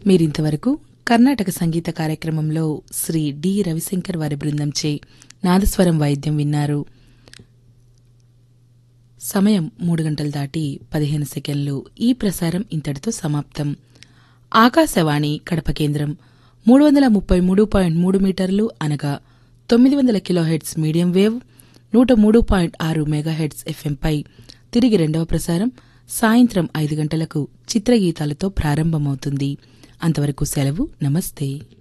మీరింతవరకు కర్ణాటక సంగీత కార్యక్రమంలో శ్రీ డి రవిశంకర్ వారి బృందంచే నాదస్వరం వాయిద్యం విన్నారు సమయం మూడు గంటలు దాటి పదిహేను సెకండ్లు ఈ ప్రసారం ఇంతటితో సమాప్తం ఆకాశవాణి కడప కేంద్రం మూడు వందల ముప్పై మూడు పాయింట్ మూడు మీటర్లు అనగా తొమ్మిది వందల కిలోహెడ్స్ మీడియం వేవ్ నూట మూడు పాయింట్ ఆరు మెగాహెడ్స్ ఎఫ్ఎంపై తిరిగి రెండవ ప్రసారం సాయంత్రం ఐదు గంటలకు చిత్రగీతాలతో ప్రారంభమవుతుంది అంతవరకు సెలవు నమస్తే